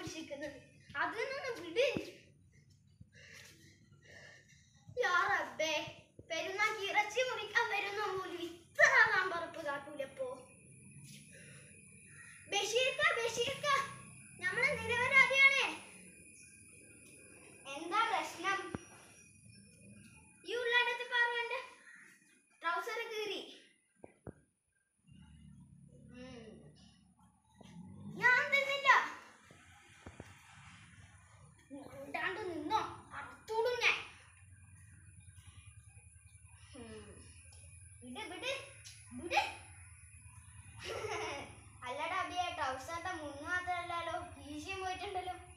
പരാമർശിക്കുന്നത് അതിൽ നിന്ന് വിട് യാ റബ്ബേ പെരുന്നാക്ക് ഇറച്ചി മുറിക്കാൻ വരുന്ന പോലും ഇത്ര നാം പറപ്പ് കാട്ടൂലപ്പോ ബഷീർക്ക ബഷീർക്ക നമ്മളെ നിരപരാധിയാണേ എന്താ പ്രശ്നം ഈ ഉള്ളടത്ത് പാറുവന്റെ ട്രൗസർ കീറി ഉം. ഞാൻ തന്നില്ല ഉണ്ടാണ്ട് നിന്നോ അടച്ചൂടും ഞാൻ ഉം. വിട് വിട് വിട് അല്ലടാ അബിയ ട്രൗസറിന്റെ മുന്ന് മാത്രല്ലല്ലോ കീശയും പോയിട്ടുണ്ടല്ലോ